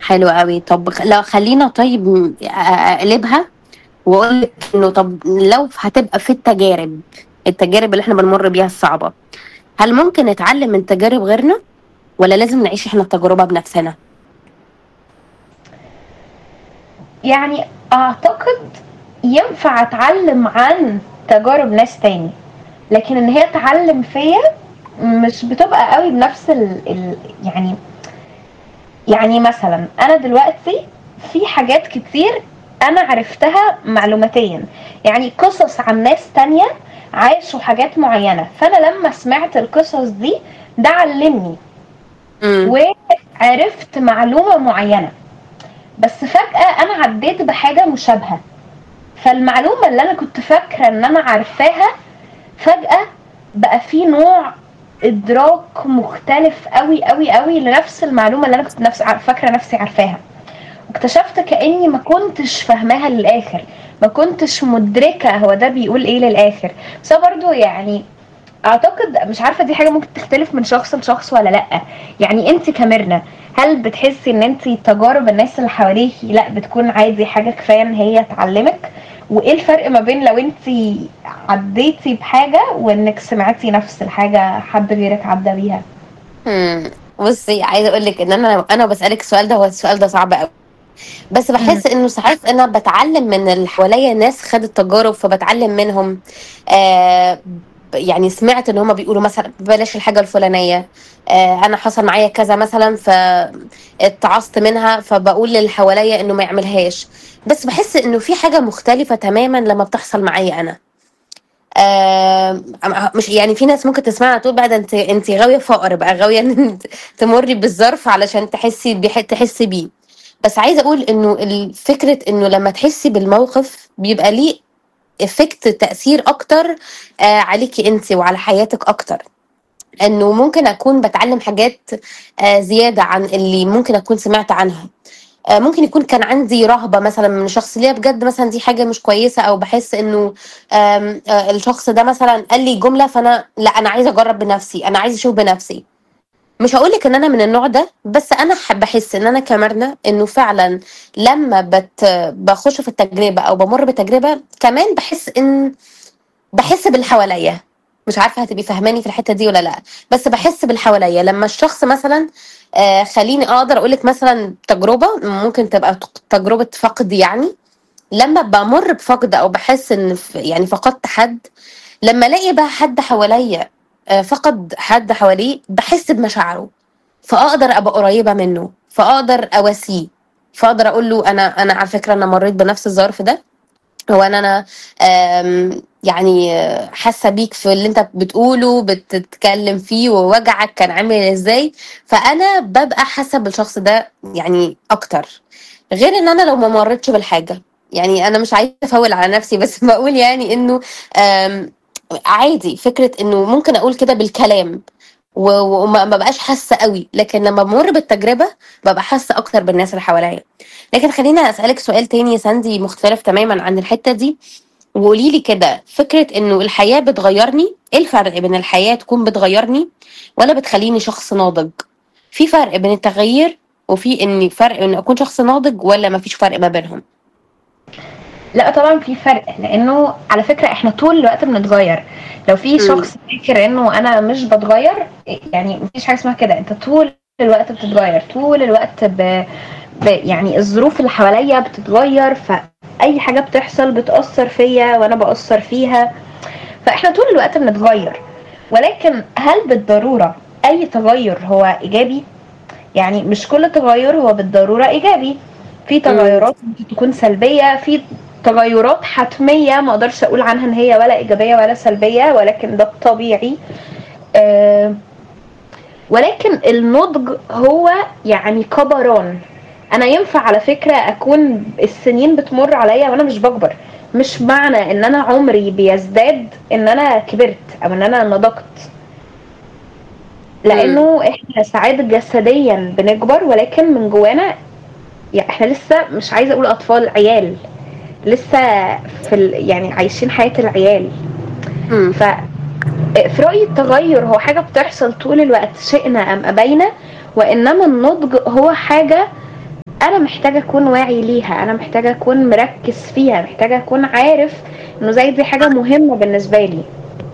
حلو قوي طب خ- لو خلينا طيب م- أ- اقلبها واقول لك انه طب لو هتبقى في التجارب التجارب اللي احنا بنمر بيها الصعبه هل ممكن نتعلم من تجارب غيرنا ولا لازم نعيش احنا التجربه بنفسنا يعني اعتقد ينفع اتعلم عن تجارب ناس تاني لكن ان هي تعلم فيا مش بتبقى قوي بنفس ال... ال... يعني يعني مثلا انا دلوقتي في حاجات كتير انا عرفتها معلوماتيا يعني قصص عن ناس تانية عاشوا حاجات معينة فانا لما سمعت القصص دي ده علمني امم وعرفت معلومة معينة بس فجأة أنا عديت بحاجة مشابهة فالمعلومة اللي أنا كنت فاكرة إن أنا عارفاها فجأة بقى في نوع إدراك مختلف قوي قوي قوي لنفس المعلومة اللي أنا كنت نفس عار- فاكرة نفسي عارفاها واكتشفت كأني ما كنتش فاهماها للآخر ما كنتش مدركة هو ده بيقول إيه للآخر بس هو برضو يعني اعتقد مش عارفه دي حاجه ممكن تختلف من شخص لشخص ولا لا يعني انت كميرنا هل بتحسي ان انت تجارب الناس اللي حواليكي لا بتكون عادي حاجه كفايه ان هي تعلمك وايه الفرق ما بين لو انت عديتي بحاجه وانك سمعتي نفس الحاجه حد غيرك عدى بيها امم بصي عايزه اقول لك ان انا انا بسالك السؤال ده هو السؤال ده صعب قوي بس بحس انه ساعات انا بتعلم من اللي حواليا ناس خدت تجارب فبتعلم منهم آه ب- يعني سمعت ان هما بيقولوا مثلا بلاش الحاجه الفلانيه آه انا حصل معايا كذا مثلا فاتعظت منها فبقول للي حواليا انه ما يعملهاش بس بحس انه في حاجه مختلفه تماما لما بتحصل معايا انا آه مش يعني في ناس ممكن تسمعها تقول بقى ده انت انت غاويه فقر بقى غاويه ان انت تمري بالظرف علشان تحسي بيح- تحسي بيه بس عايزه اقول انه ال- فكره انه لما تحسي بالموقف بيبقى ليه افكت تاثير اكتر آه عليكي انت وعلى حياتك اكتر انه ممكن اكون بتعلم حاجات آه زياده عن اللي ممكن اكون سمعت عنها آه، ممكن يكون كان عندي رهبه مثلا من شخص ليا بجد مثلا دي حاجه مش كويسه او بحس انه آم، آه، الشخص ده مثلا قال لي جمله فانا لا انا عايزه اجرب بنفسي انا عايزه اشوف بنفسي مش هقول لك ان انا من النوع ده بس انا ح- بحس ان انا كمرنة انه فعلا لما بت بخش في التجربه او بمر بتجربه كمان بحس ان بحس باللي حواليا مش عارفه هتبقي فاهماني في الحته دي ولا لا بس بحس باللي حواليا لما الشخص مثلا آه خليني اقدر اقول لك مثلا تجربه ممكن تبقى ت- تجربه فقد يعني لما بمر بفقد او بحس ان ف- يعني فقدت حد لما الاقي بقى حد حواليا آه، فقد حد حواليه بحس بمشاعره فاقدر ابقى قريبه منه فاقدر اواسيه فاقدر اقول له انا انا على فكره انا مريت بنفس الظرف ده هو انا انا آم، يعني آه، حاسه بيك في اللي انت بتقوله بتتكلم فيه ووجعك كان عامل ازاي فانا ببقى حاسه بالشخص ده يعني اكتر غير ان انا لو ما مرتش بالحاجه يعني انا مش عايزه افول على نفسي بس بقول يعني انه آم، عادي فكره انه ممكن اقول كده بالكلام و- وما ما بقاش حاسه قوي لكن لما بمر بالتجربه ببقى حاسه اكتر بالناس اللي حواليا لكن خليني اسالك سؤال تاني يا ساندي مختلف تماما عن الحته دي وقولي لي كده فكره انه الحياه بتغيرني ايه الفرق بين الحياه تكون بتغيرني ولا بتخليني شخص ناضج في فرق بين التغيير وفي ان فرق ان اكون شخص ناضج ولا ما فيش فرق ما بينهم لا طبعا في فرق لانه على فكره احنا طول الوقت بنتغير لو في مم. شخص فاكر انه انا مش بتغير يعني مفيش حاجه اسمها كده انت طول الوقت بتتغير طول الوقت ب... ب... يعني الظروف اللي حواليا بتتغير فاي حاجه بتحصل بتاثر فيا وانا باثر فيها فاحنا طول الوقت بنتغير ولكن هل بالضروره اي تغير هو ايجابي يعني مش كل تغير هو بالضروره ايجابي في تغيرات ممكن تكون سلبيه في تغيرات حتميه ما اقدرش اقول عنها ان هي ولا ايجابيه ولا سلبيه ولكن ده الطبيعي آه ولكن النضج هو يعني كبران انا ينفع على فكره اكون السنين بتمر عليا وانا مش بكبر مش معنى ان انا عمري بيزداد ان انا كبرت او ان انا نضجت لانه احنا ساعات جسديا بنكبر ولكن من جوانا يعني احنا لسه مش عايزه اقول اطفال عيال لسه في ال... يعني عايشين حياه العيال مم. ف في رأيي التغير هو حاجة بتحصل طول الوقت شئنا أم أبينا وإنما النضج هو حاجة انا محتاجه اكون واعي ليها انا محتاجه اكون مركز فيها محتاجه اكون عارف انه زي دي حاجه مهمه بالنسبه لي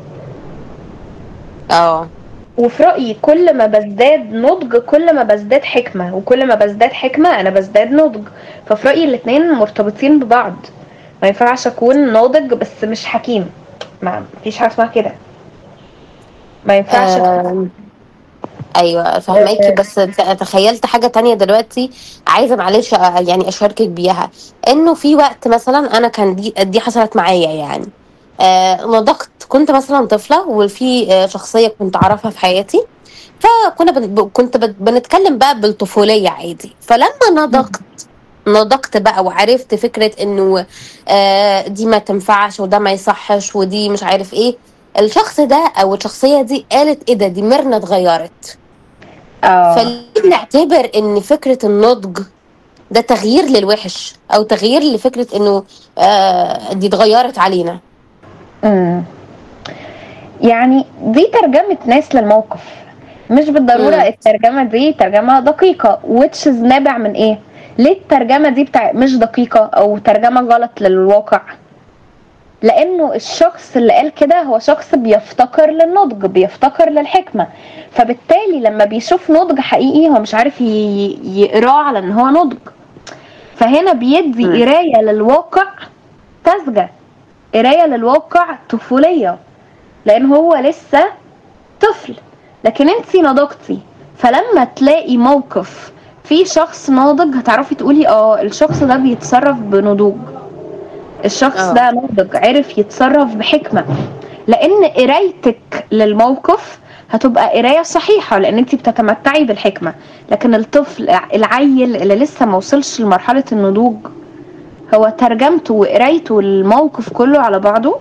اه وفي رأيي كل ما بزداد نضج كل ما بزداد حكمة وكل ما بزداد حكمة أنا بزداد نضج ففي رأيي الاتنين مرتبطين ببعض ما ينفعش أكون ناضج بس مش حكيم ما فيش حاجة اسمها كده ما ينفعش أكون- آه، ايوه فهماكي بس ت- تخيلت حاجه تانية دلوقتي عايزه معلش آه، يعني اشاركك بيها انه في وقت مثلا انا كان دي دي حصلت معايا يعني آه نضجت كنت مثلا طفله وفي آه، شخصيه كنت اعرفها في حياتي فكنا بن... ب- كنت بت- بنتكلم بقى بالطفوليه عادي فلما نضجت نضجت بقى وعرفت فكره انه آه دي ما تنفعش وده ما يصحش ودي مش عارف ايه الشخص ده او الشخصيه دي قالت ايه ده دي ميرنا اتغيرت اه فليه نعتبر ان فكره النضج ده تغيير للوحش او تغيير لفكره انه آه دي اتغيرت علينا أمم. يعني دي ترجمة ناس للموقف مش بالضرورة مم. الترجمة دي ترجمة دقيقة which is نابع من ايه ليه الترجمة دي بتاع مش دقيقة او ترجمة غلط للواقع لانه الشخص اللي قال كده هو شخص بيفتقر للنضج بيفتقر للحكمة فبالتالي لما بيشوف نضج حقيقي هو مش عارف ي- يقراه على ان هو نضج فهنا بيدي مم. قراية للواقع ساذجة قراية للواقع طفولية لان هو لسه طفل لكن انت نضجتي فلما تلاقي موقف في شخص ناضج هتعرفي تقولي اه الشخص ده بيتصرف بنضوج الشخص آه. ده ناضج عرف يتصرف بحكمة لان قرايتك للموقف هتبقى قراية صحيحة لان انت بتتمتعي بالحكمة لكن الطفل العيل اللي لسه ما وصلش لمرحلة النضوج هو ترجمته وقرايته الموقف كله على بعضه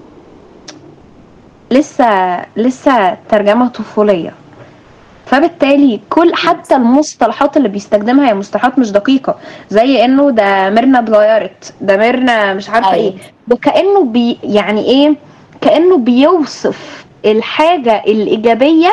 لسه لسه ترجمة طفولية فبالتالي كل حتى المصطلحات اللي بيستخدمها هي مصطلحات مش دقيقة زي انه ده ميرنا اتغيرت ده ميرنا مش عارفة أيوة. ايه ده كأنه بي يعني ايه كأنه بيوصف الحاجة الإيجابية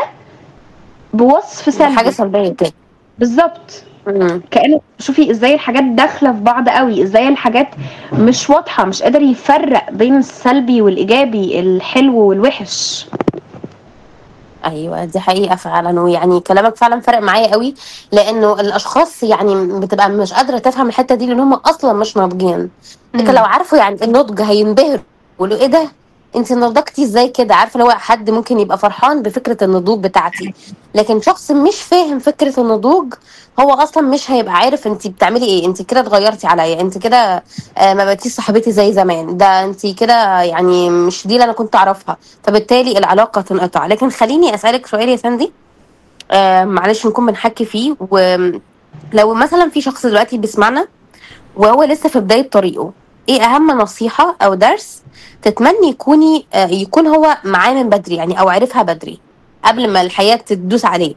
بوصف سلبي حاجه سلبيه كده بالظبط مم. كانه شوفي ازاي الحاجات داخله في بعض قوي ازاي الحاجات مش واضحه مش قادر يفرق بين السلبي والايجابي الحلو والوحش ايوه دي حقيقه فعلا ويعني كلامك فعلا فرق معايا قوي لانه الاشخاص يعني بتبقى مش قادره تفهم الحته دي لان هم اصلا مش ناضجين لكن لو عارفوا يعني النضج هينبهروا يقولوا ايه ده انت نضجتي ازاي كده عارفه لو حد ممكن يبقى فرحان بفكره النضوج بتاعتي لكن شخص مش فاهم فكره النضوج هو اصلا مش هيبقى عارف انت بتعملي ايه انت كده اتغيرتي عليا انت كده آه، ما بقيتيش صاحبتي زي زمان ده انت كده يعني مش دي اللي انا كنت اعرفها فبالتالي العلاقه تنقطع لكن خليني اسالك سؤال يا ساندي آه معلش نكون بنحكي فيه ولو مثلا في شخص دلوقتي بيسمعنا وهو لسه في بدايه طريقه ايه اهم نصيحه او درس تتمني يكوني آه يكون هو معاه من بدري يعني او عرفها بدري قبل ما الحياه تدوس عليه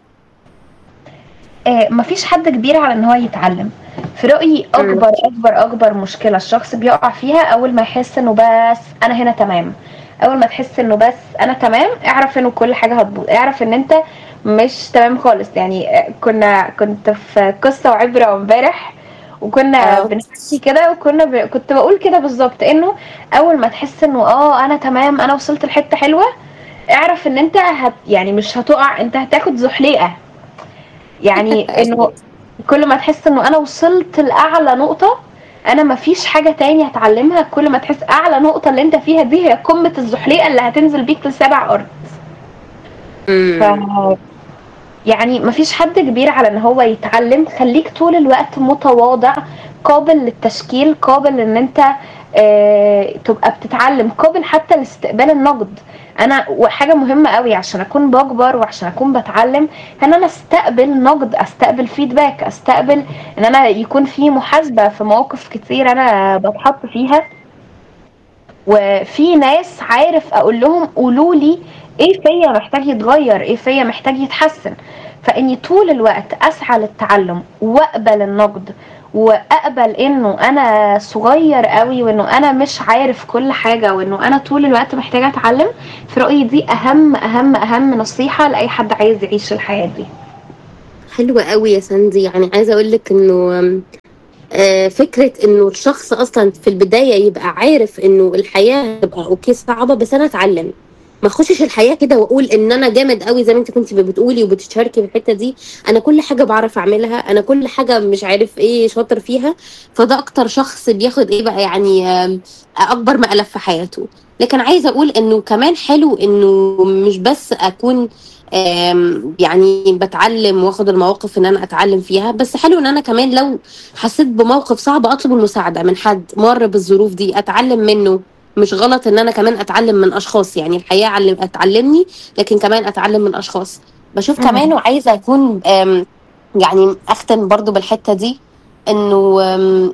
آه مفيش حد كبير على ان هو يتعلم في رايي اكبر اكبر اكبر مشكله الشخص بيقع فيها اول ما يحس انه بس انا هنا تمام اول ما تحس انه بس انا تمام اعرف انه كل حاجه هتبوظ اعرف ان انت مش تمام خالص يعني آه، كنا كنت في قصه وعبره امبارح وكنا آه. بنحكي كده وكنا ب... كنت بقول كده بالظبط انه اول ما تحس انه اه انا تمام انا وصلت لحته حلوه اعرف ان انت هت يعني مش هتقع انت هتاخد زحليقه يعني انه كل ما تحس انه انا وصلت لاعلى نقطه انا مفيش حاجه تاني هتعلمها كل ما تحس اعلى نقطه اللي انت فيها دي هي قمه الزحليقه اللي هتنزل بيك لسبع ارض ف مم. يعني مفيش حد كبير على ان هو يتعلم خليك طول الوقت متواضع قابل للتشكيل قابل ان انت آه تبقى بتتعلم قابل حتى لاستقبال النقد انا وحاجه مهمه قوي عشان اكون بكبر وعشان اكون بتعلم ان انا استقبل نقد استقبل فيدباك استقبل ان انا يكون في محاسبه في مواقف كتير انا بتحط فيها وفي ناس عارف اقول لهم قولوا لي ايه فيا محتاج يتغير ايه فيا محتاج يتحسن فاني طول الوقت اسعى للتعلم واقبل النقد واقبل انه انا صغير قوي وانه انا مش عارف كل حاجه وانه انا طول الوقت محتاجه اتعلم في رايي دي اهم اهم اهم نصيحه لاي حد عايز يعيش الحياه دي حلوة قوي يا ساندي يعني عايزة اقول لك انه آه، فكره انه الشخص اصلا في البدايه يبقى عارف انه الحياه هتبقى اوكي صعبه بس انا اتعلم ما اخشش الحياه كده واقول ان انا جامد قوي زي ما انت كنت بتقولي وبتشاركي في الحته دي انا كل حاجه بعرف اعملها انا كل حاجه مش عارف ايه شاطر فيها فده اكتر شخص بياخد ايه بقى يعني آم، اكبر مقلب في حياته لكن عايزه اقول انه كمان حلو انه مش بس اكون آم، يعني بتعلم واخد المواقف ان انا اتعلم فيها بس حلو ان انا كمان لو حسيت بموقف صعب اطلب المساعده من حد مر بالظروف دي اتعلم منه مش غلط ان انا كمان اتعلم من اشخاص يعني الحياه علم اتعلمني لكن كمان اتعلم من اشخاص بشوف مم. كمان وعايزه اكون آم، يعني اختم برضو بالحته دي انه آم،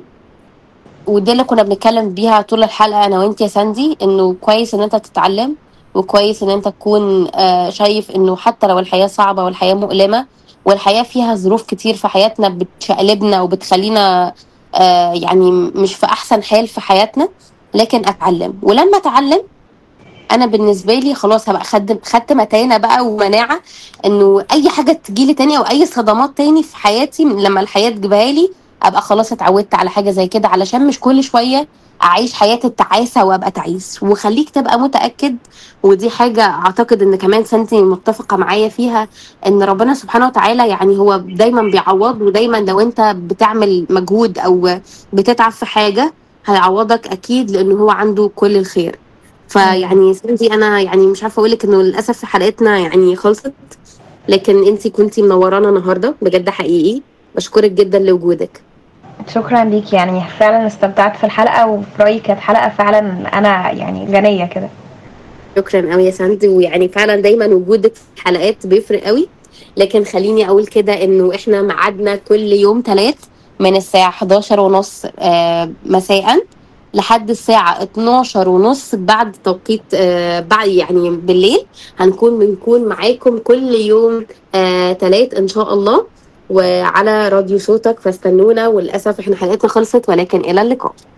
ودي اللي كنا بنتكلم بيها طول الحلقه انا وانت يا ساندي انه كويس ان انت تتعلم وكويس ان انت تكون آه، شايف انه حتى لو الحياه صعبه والحياه مؤلمه والحياه فيها ظروف كتير في حياتنا بتشقلبنا وبتخلينا آه، يعني مش في احسن حال في حياتنا لكن اتعلم ولما اتعلم انا بالنسبه لي خلاص هبقى خد خدت متانه بقى ومناعه انه اي حاجه تجيلي تاني او اي صدمات تاني في حياتي لما الحياه تجيبها لي ابقى خلاص اتعودت على حاجه زي كده علشان مش كل شويه اعيش حياه التعاسه وابقى تعيس وخليك تبقى متاكد ودي حاجه اعتقد ان كمان سنتي متفقه معايا فيها ان ربنا سبحانه وتعالى يعني هو دايما بيعوض ودايما لو انت بتعمل مجهود او بتتعب في حاجه هيعوضك اكيد لانه هو عنده كل الخير فيعني سندي انا يعني مش عارفه اقول لك انه للاسف حلقتنا يعني خلصت لكن انت كنتي منورانا النهارده بجد حقيقي بشكرك جدا لوجودك شكرا ليك يعني فعلا استمتعت في الحلقه وفي رايي كانت حلقه فعلا انا يعني غنيه كده شكرا قوي يا ساندي ويعني فعلا دايما وجودك في الحلقات بيفرق قوي لكن خليني اقول كده انه احنا ميعادنا كل يوم ثلاث من الساعه 11 ونص آه مساء لحد الساعة 12 ونص بعد توقيت آه بعد يعني بالليل هنكون بنكون معاكم كل يوم آه تلات إن شاء الله وعلى راديو صوتك فاستنونا وللأسف احنا حلقتنا خلصت ولكن إلى اللقاء